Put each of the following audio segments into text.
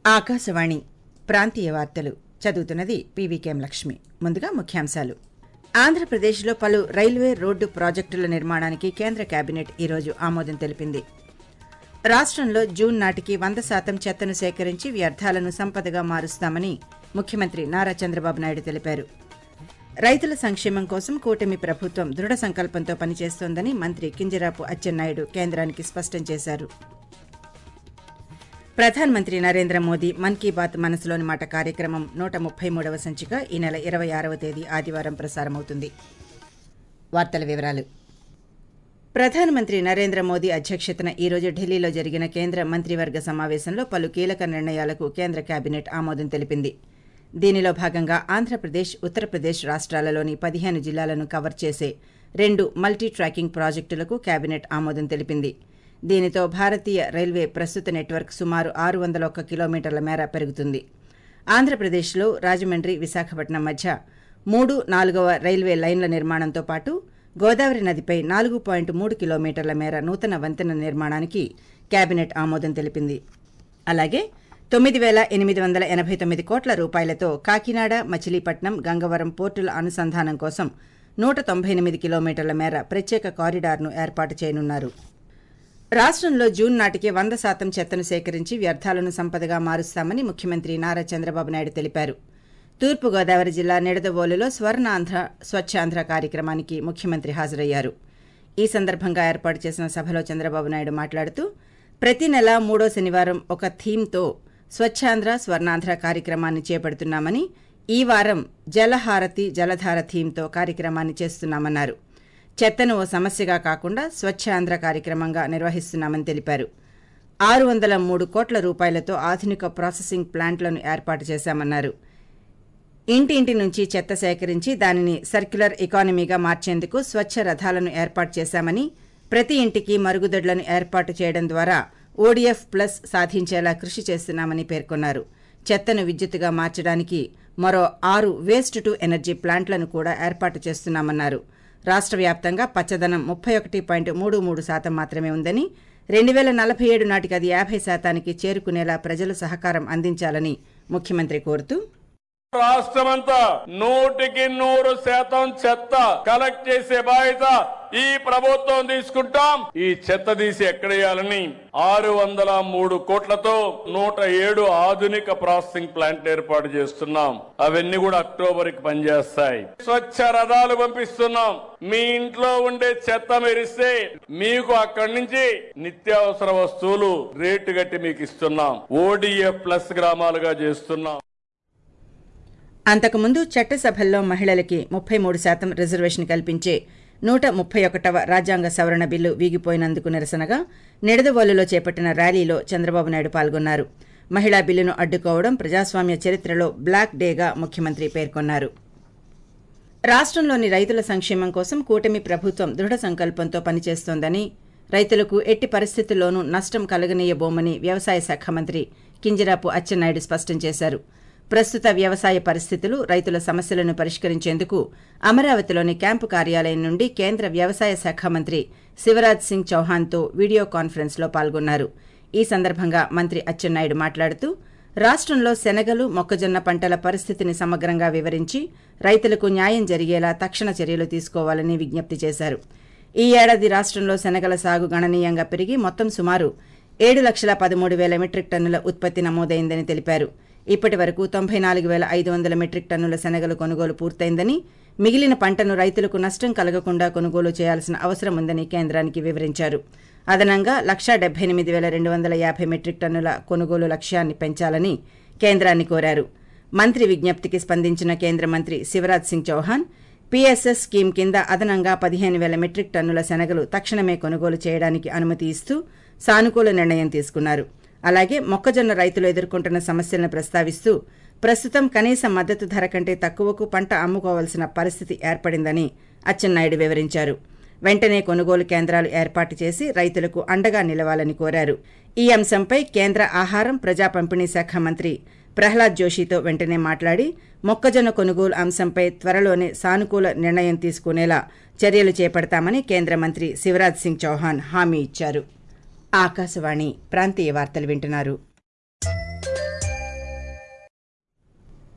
ఆకాశవాణి ప్రాంతీయ వార్తలు చదువుతున్నది పీవీకేఎం లక్ష్మి ముందుగా ముఖ్యాంశాలు ఆంధ్రప్రదేశ్లో పలు రైల్వే రోడ్డు ప్రాజెక్టుల నిర్మాణానికి కేంద్ర కేబినెట్ ఈరోజు ఆమోదం తెలిపింది రాష్టంలో జూన్ నాటికి వంద శాతం చెత్తను సేకరించి వ్యర్థాలను సంపదగా మారుస్తామని ముఖ్యమంత్రి నారా చంద్రబాబు నాయుడు తెలిపారు రైతుల సంక్షేమం కోసం కూటమి ప్రభుత్వం దృఢ సంకల్పంతో పనిచేస్తోందని మంత్రి కింజరాపు అచ్చెన్నాయుడు కేంద్రానికి స్పష్టం చేశారు ప్రధానమంత్రి నరేంద్ర మోదీ మన్ కీ బాత్ మనసులోని మాట కార్యక్రమం నూట ముప్పై మూడవ సంచిక ఈ నెల ఇరవై ఆరవ తేదీ ఆదివారం ప్రసారమవుతుంది వార్తల వివరాలు ప్రధానమంత్రి నరేంద్ర మోదీ అధ్యక్షతన ఈ రోజు ఢిల్లీలో జరిగిన కేంద్ర మంత్రివర్గ సమావేశంలో పలు కీలక నిర్ణయాలకు కేంద్ర కేబినెట్ ఆమోదం తెలిపింది దీనిలో భాగంగా ఆంధ్రప్రదేశ్ ఉత్తరప్రదేశ్ రాష్ట్రాలలోని పదిహేను జిల్లాలను కవర్ చేసే రెండు మల్టీ ట్రాకింగ్ ప్రాజెక్టులకు కేబినెట్ ఆమోదం తెలిపింది దీనితో భారతీయ రైల్వే ప్రస్తుత నెట్వర్క్ సుమారు ఆరు వందల ఒక్క కిలోమీటర్ల మేర పెరుగుతుంది ఆంధ్రప్రదేశ్లో రాజమండ్రి విశాఖపట్నం మధ్య మూడు నాలుగవ రైల్వే లైన్ల నిర్మాణంతో పాటు గోదావరి నదిపై నాలుగు పాయింట్ మూడు కిలోమీటర్ల మేర నూతన వంతెన నిర్మాణానికి కేబినెట్ ఆమోదం తెలిపింది అలాగే తొమ్మిది వేల ఎనిమిది వందల ఎనభై తొమ్మిది కోట్ల రూపాయలతో కాకినాడ మచిలీపట్నం గంగవరం పోర్టుల అనుసంధానం కోసం నూట తొంభై ఎనిమిది కిలోమీటర్ల మేర ప్రత్యేక కారిడార్ను ఏర్పాటు చేయనున్నారు రాష్టంలో జూన్ నాటికి వంద శాతం చెత్తను సేకరించి వ్యర్థాలను సంపదగా మారుస్తామని ముఖ్యమంత్రి నారా చంద్రబాబు నాయుడు తెలిపారు తూర్పుగోదావరి జిల్లా నిడదవోలులో స్వర్ణాంధ్ర స్వచ్ఛాంధ్ర కార్యక్రమానికి ముఖ్యమంత్రి హాజరయ్యారు ఈ సందర్భంగా ఏర్పాటు చేసిన సభలో చంద్రబాబు నాయుడు మాట్లాడుతూ ప్రతి నెల మూడో శనివారం ఒక థీమ్తో స్వచ్ఛాంధ్ర స్వర్ణాంధ్ర కార్యక్రమాన్ని చేపడుతున్నామని ఈ వారం జలహారతి జలధార థీమ్తో కార్యక్రమాన్ని చేస్తున్నామన్నారు చెత్తను ఓ సమస్యగా కాకుండా స్వచ్ఛాంధ్ర కార్యక్రమంగా నిర్వహిస్తున్నామని తెలిపారు ఆరు వందల మూడు కోట్ల రూపాయలతో ఆధునిక ప్రాసెసింగ్ ప్లాంట్లను ఏర్పాటు చేశామన్నారు ఇంటింటి నుంచి చెత్త సేకరించి దానిని సర్క్యులర్ ఎకానమీగా మార్చేందుకు స్వచ్ఛ రథాలను ఏర్పాటు చేశామని ప్రతి ఇంటికి మరుగుదొడ్లను ఏర్పాటు చేయడం ద్వారా ఓడీఎఫ్ ప్లస్ సాధించేలా కృషి చేస్తున్నామని పేర్కొన్నారు చెత్తను విద్యుత్తుగా మార్చడానికి మరో ఆరు వేస్ట్ టు ఎనర్జీ ప్లాంట్లను కూడా ఏర్పాటు చేస్తున్నామన్నారు రాష్ట్ర వ్యాప్తంగా పచ్చదనం ముప్పై ఒకటి పాయింట్ మూడు మూడు శాతం మాత్రమే ఉందని రెండు వేల నలభై ఏడు నాటికి అది యాభై శాతానికి చేరుకునేలా ప్రజలు సహకారం అందించాలని ముఖ్యమంత్రి కోరుతూ రాష్ట్రమంతా నూటికి నూరు శాతం చెత్త కలెక్ట్ చేసే బాధ్యత ఈ ప్రభుత్వం తీసుకుంటాం ఈ చెత్త తీసి ఎక్కడేయాలని ఆరు వందల మూడు కోట్లతో నూట ఏడు ఆధునిక ప్రాసెసింగ్ ప్లాంట్ ఏర్పాటు చేస్తున్నాం అవన్నీ కూడా అక్టోబర్ కి పనిచేస్తాయి స్వచ్ఛ రథాలు పంపిస్తున్నాం మీ ఇంట్లో ఉండే చెత్త మెరిస్తే మీకు అక్కడి నుంచి నిత్యావసర వస్తువులు రేటు గట్టి మీకు ఇస్తున్నాం ఓడిఎఫ్ ప్లస్ గ్రామాలుగా చేస్తున్నాం అంతకుముందు చట్టసభల్లో మహిళలకి ముప్పై మూడు శాతం రిజర్వేషన్ కల్పించే నూట ముప్పై ఒకటవ రాజ్యాంగ సవరణ బిల్లు వీగిపోయినందుకు నిరసనగా నిడదవోలులో చేపట్టిన ర్యాలీలో చంద్రబాబు నాయుడు పాల్గొన్నారు మహిళా బిల్లును అడ్డుకోవడం ప్రజాస్వామ్య చరిత్రలో బ్లాక్ డేగా ముఖ్యమంత్రి పేర్కొన్నారు రాష్టంలోని రైతుల సంక్షేమం కోసం కూటమి ప్రభుత్వం దృఢ సంకల్పంతో పనిచేస్తోందని రైతులకు ఎట్టి పరిస్థితుల్లోనూ నష్టం కలగనీయబోమని వ్యవసాయ శాఖ మంత్రి కింజరాపు అచ్చెన్నాయుడు స్పష్టం చేశారు ప్రస్తుత వ్యవసాయ పరిస్థితులు రైతుల సమస్యలను పరిష్కరించేందుకు అమరావతిలోని క్యాంపు కార్యాలయం నుండి కేంద్ర వ్యవసాయ శాఖ మంత్రి శివరాజ్ సింగ్ చౌహాన్తో వీడియో కాన్ఫరెన్స్లో పాల్గొన్నారు ఈ సందర్భంగా మంత్రి అచ్చెన్నాయుడు మాట్లాడుతూ రాష్టంలో శనగలు మొక్కజొన్న పంటల పరిస్థితిని సమగ్రంగా వివరించి రైతులకు న్యాయం జరిగేలా తక్షణ చర్యలు తీసుకోవాలని విజ్ఞప్తి చేశారు ఈ ఏడాది రాష్టంలో శనగల సాగు గణనీయంగా పెరిగి మొత్తం సుమారు ఏడు లక్షల పదమూడు వేల మెట్రిక్ టన్నుల ఉత్పత్తి నమోదైందని తెలిపారు ఇప్పటి వరకు తొంభై నాలుగు వేల ఐదు వందల మెట్రిక్ టన్నుల శనగలు కొనుగోలు పూర్తయిందని మిగిలిన పంటను రైతులకు నష్టం కలగకుండా కొనుగోలు చేయాల్సిన అవసరం ఉందని కేంద్రానికి వివరించారు అదనంగా లక్షా డెబ్బై ఎనిమిది వేల రెండు వందల యాభై మెట్రిక్ టన్నుల కొనుగోలు లక్ష్యాన్ని పెంచాలని కేంద్రాన్ని కోరారు మంత్రి విజ్ఞప్తికి స్పందించిన కేంద్ర మంత్రి శివరాజ్ సింగ్ చౌహాన్ పీఎస్ఎస్ స్కీమ్ కింద అదనంగా పదిహేను వేల మెట్రిక్ టన్నుల శనగలు తక్షణమే కొనుగోలు చేయడానికి అనుమతి ఇస్తూ సానుకూల నిర్ణయం తీసుకున్నారు అలాగే మొక్కజొన్న రైతులు ఎదుర్కొంటున్న సమస్యలను ప్రస్తావిస్తూ ప్రస్తుతం కనీస మద్దతు ధర కంటే తక్కువకు పంట అమ్ముకోవాల్సిన పరిస్థితి ఏర్పడిందని అచ్చెన్నాయుడు వివరించారు వెంటనే కొనుగోలు కేంద్రాలు ఏర్పాటు చేసి రైతులకు అండగా నిలవాలని కోరారు ఈ అంశంపై కేంద్ర ఆహారం ప్రజా పంపిణీ శాఖ మంత్రి ప్రహ్లాద్ జోషితో వెంటనే మాట్లాడి మొక్కజొన్న కొనుగోలు అంశంపై త్వరలోనే సానుకూల నిర్ణయం తీసుకునేలా చర్యలు చేపడతామని కేంద్ర మంత్రి శివరాజ్ సింగ్ చౌహాన్ హామీ ఇచ్చారు ఆకాశవాణి ప్రాంతీయ వార్తలు వింటున్నారు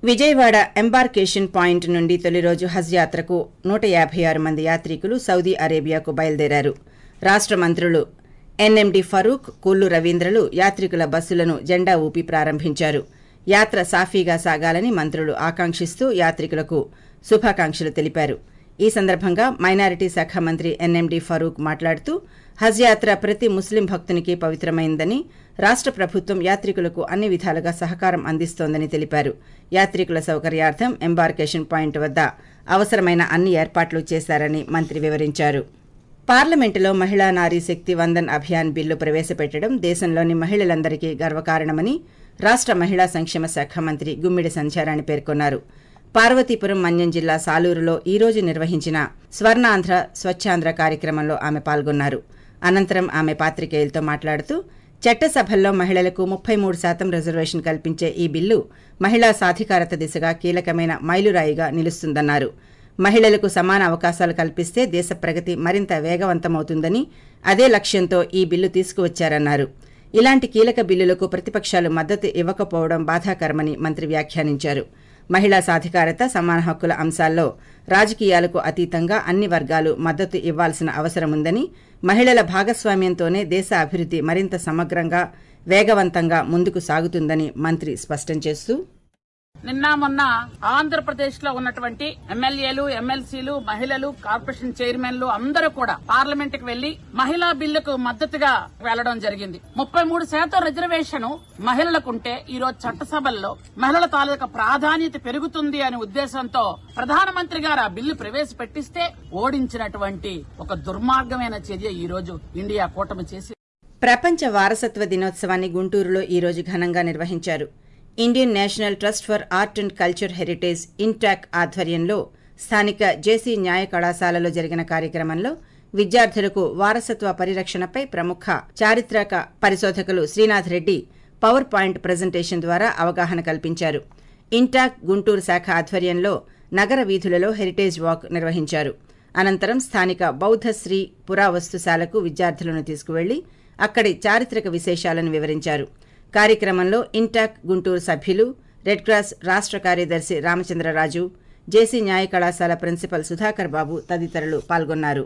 విజయవాడ ఎంబార్కేషన్ పాయింట్ నుండి తొలి రోజు హజ్ యాత్రకు నూట యాభై ఆరు మంది యాత్రికులు సౌదీ అరేబియాకు బయలుదేరారు రాష్ట మంత్రులు ఎన్ఎండి ఫరూక్ కొల్లు రవీంద్రలు యాత్రికుల బస్సులను జెండా ఊపి ప్రారంభించారు యాత్ర సాఫీగా సాగాలని మంత్రులు ఆకాంక్షిస్తూ యాత్రికులకు శుభాకాంక్షలు తెలిపారు ఈ సందర్భంగా మైనారిటీ శాఖ మంత్రి ఎన్ఎండి ఫరూక్ మాట్లాడుతూ హజ్ యాత్ర ప్రతి ముస్లిం భక్తునికి పవిత్రమైందని రాష్ట ప్రభుత్వం యాత్రికులకు అన్ని విధాలుగా సహకారం అందిస్తోందని తెలిపారు యాత్రికుల సౌకర్యార్థం ఎంబార్కేషన్ పాయింట్ వద్ద అవసరమైన అన్ని ఏర్పాట్లు చేశారని మంత్రి వివరించారు పార్లమెంటులో మహిళా నారీ శక్తి వందన్ అభియాన్ బిల్లు ప్రవేశపెట్టడం దేశంలోని మహిళలందరికీ గర్వకారణమని రాష్ట మహిళా సంక్షేమ శాఖ మంత్రి గుమ్మిడి సంధ్యారాణి పేర్కొన్నారు పార్వతీపురం మన్యం జిల్లా సాలూరులో ఈ రోజు నిర్వహించిన స్వర్ణాంధ్ర స్వచ్ఛాంధ్ర కార్యక్రమంలో ఆమె పాల్గొన్నారు అనంతరం ఆమె పాత్రికేయులతో మాట్లాడుతూ చట్టసభల్లో మహిళలకు ముప్పై మూడు శాతం రిజర్వేషన్ కల్పించే ఈ బిల్లు మహిళా సాధికారత దిశగా కీలకమైన మైలురాయిగా నిలుస్తుందన్నారు మహిళలకు సమాన అవకాశాలు కల్పిస్తే దేశ ప్రగతి మరింత వేగవంతమవుతుందని అదే లక్ష్యంతో ఈ బిల్లు తీసుకువచ్చారన్నారు ఇలాంటి కీలక బిల్లులకు ప్రతిపక్షాలు మద్దతు ఇవ్వకపోవడం బాధాకరమని మంత్రి వ్యాఖ్యానించారు మహిళా సాధికారత సమాన హక్కుల అంశాల్లో రాజకీయాలకు అతీతంగా అన్ని వర్గాలు మద్దతు ఇవ్వాల్సిన అవసరముందని మహిళల భాగస్వామ్యంతోనే దేశ అభివృద్ధి మరింత సమగ్రంగా వేగవంతంగా ముందుకు సాగుతుందని మంత్రి స్పష్టం చేస్తూ నిన్న మొన్న ఆంధ్రప్రదేశ్ లో ఉన్నటువంటి ఎమ్మెల్యేలు ఎమ్మెల్సీలు మహిళలు కార్పొరేషన్ చైర్మన్లు అందరూ కూడా పార్లమెంట్ కి వెళ్లి మహిళా బిల్లుకు మద్దతుగా వెళ్లడం జరిగింది ముప్పై మూడు శాతం రిజర్వేషన్ మహిళలకుంటే ఈ రోజు చట్టసభల్లో మహిళల తాలూకా ప్రాధాన్యత పెరుగుతుంది అనే ఉద్దేశంతో ప్రధానమంత్రి గారు ఆ బిల్లు ప్రవేశపెట్టిస్తే ఓడించినటువంటి ఒక దుర్మార్గమైన చర్య ఈ రోజు ఇండియా కూటమి చేసి ప్రపంచ వారసత్వ దినోత్సవాన్ని గుంటూరులో ఈ రోజు ఘనంగా నిర్వహించారు Indian national trust for art and culture heritage INTACH ఆధ్వర్యంలో స్థానిక జేసీ న్యాయ కళాశాలలో జరిగిన కార్యక్రమంలో విద్యార్థులకు వారసత్వ పరిరక్షణపై ప్రముఖ చారిత్రక పరిశోధకులు Srinath Reddy power point presentation ద్వారా అవగాహన కల్పించారు ఇంటాక్ గుంటూరు శాఖ ఆధ్వర్యంలో నగర వీధులలో హెరిటేజ్ వాక్ నిర్వహించారు అనంతరం స్థానిక బౌద్ధ శ్రీ పురావస్తుశాలకు విద్యార్థులను తీసుకువెళ్లి అక్కడి చారిత్రక విశేషాలను వివరించారు కార్యక్రమంలో ఇంటాక్ గుంటూరు సభ్యులు రెడ్ క్రాస్ రాష్ట కార్యదర్శి రామచంద్రరాజు జేసీ న్యాయ కళాశాల ప్రిన్సిపల్ సుధాకర్ బాబు తదితరులు పాల్గొన్నారు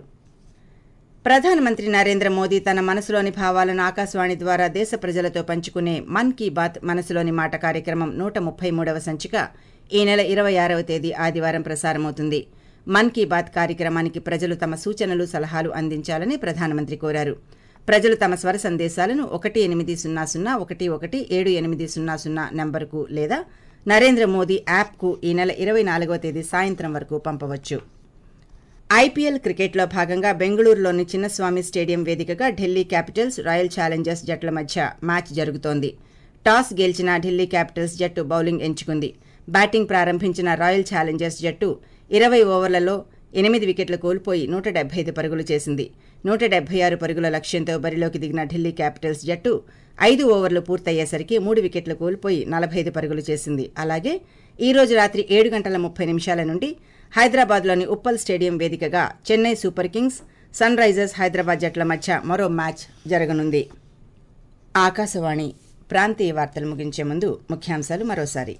ప్రధానమంత్రి నరేంద్ర మోదీ తన మనసులోని భావాలను ఆకాశవాణి ద్వారా దేశ ప్రజలతో పంచుకునే మన్ కీ బాత్ మనసులోని మాట కార్యక్రమం నూట ముప్పై మూడవ సంచిక ఈ నెల ఇరవై ఆరవ తేదీ ఆదివారం ప్రసారమవుతుంది మన్ కీ బాత్ కార్యక్రమానికి ప్రజలు తమ సూచనలు సలహాలు అందించాలని ప్రధానమంత్రి కోరారు ప్రజలు తమ స్వర సందేశాలను ఒకటి ఎనిమిది సున్నా సున్నా ఒకటి ఒకటి ఏడు ఎనిమిది సున్నా సున్నా నెంబర్కు లేదా నరేంద్ర మోదీ యాప్కు ఈ నెల ఇరవై నాలుగవ తేదీ సాయంత్రం వరకు పంపవచ్చు ఐపీఎల్ క్రికెట్లో భాగంగా బెంగళూరులోని చిన్నస్వామి స్టేడియం వేదికగా ఢిల్లీ క్యాపిటల్స్ రాయల్ ఛాలెంజర్స్ జట్ల మధ్య మ్యాచ్ జరుగుతోంది టాస్ గెలిచిన ఢిల్లీ క్యాపిటల్స్ జట్టు బౌలింగ్ ఎంచుకుంది బ్యాటింగ్ ప్రారంభించిన రాయల్ ఛాలెంజర్స్ జట్టు ఇరవై ఓవర్లలో ఎనిమిది వికెట్లు కోల్పోయి నూట డెబ్బై ఐదు పరుగులు చేసింది నూట డెబ్బై ఆరు పరుగుల లక్ష్యంతో బరిలోకి దిగిన ఢిల్లీ క్యాపిటల్స్ జట్టు ఐదు ఓవర్లు పూర్తయ్యేసరికి మూడు వికెట్లు కోల్పోయి నలభై ఐదు పరుగులు చేసింది అలాగే ఈ రోజు రాత్రి ఏడు గంటల ముప్పై నిమిషాల నుండి హైదరాబాద్లోని ఉప్పల్ స్టేడియం వేదికగా Chennai super kings Sunrisers Hyderabad జట్ల మధ్య మరో మ్యాచ్ జరగనుంది ఆకాశవాణి ప్రాంతీయ వార్తలు ముగించే ముందు ముఖ్యాంశాలు మరోసారి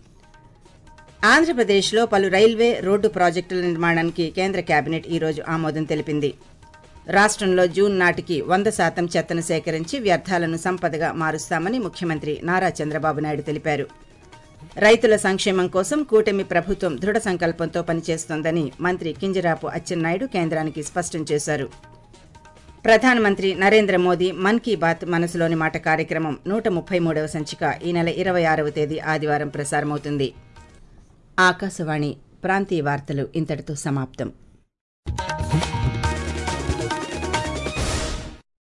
ఆంధ్రప్రదేశ్లో పలు రైల్వే రోడ్డు ప్రాజెక్టుల నిర్మాణానికి కేంద్ర కేబినెట్ ఈ రోజు ఆమోదం తెలిపింది రాష్ట్రంలో జూన్ నాటికి వంద శాతం చెత్తను సేకరించి వ్యర్థాలను సంపదగా మారుస్తామని ముఖ్యమంత్రి నారా చంద్రబాబు నాయుడు తెలిపారు రైతుల సంక్షేమం కోసం కూటమి ప్రభుత్వం దృఢ సంకల్పంతో పనిచేస్తోందని మంత్రి కింజరాపు అచ్చెన్నాయుడు కేంద్రానికి స్పష్టం చేశారు ప్రధానమంత్రి నరేంద్ర మోదీ మన్ కీ బాత్ మనసులోని మాట కార్యక్రమం నూట ముప్పై మూడవ సంచిక ఈ నెల ఇరవై ఆరవ తేదీ ఆదివారం ప్రసారమవుతుంది ఆకాశవాణి ప్రాంతీయ వార్తలు ఇంతటితో సమాప్తం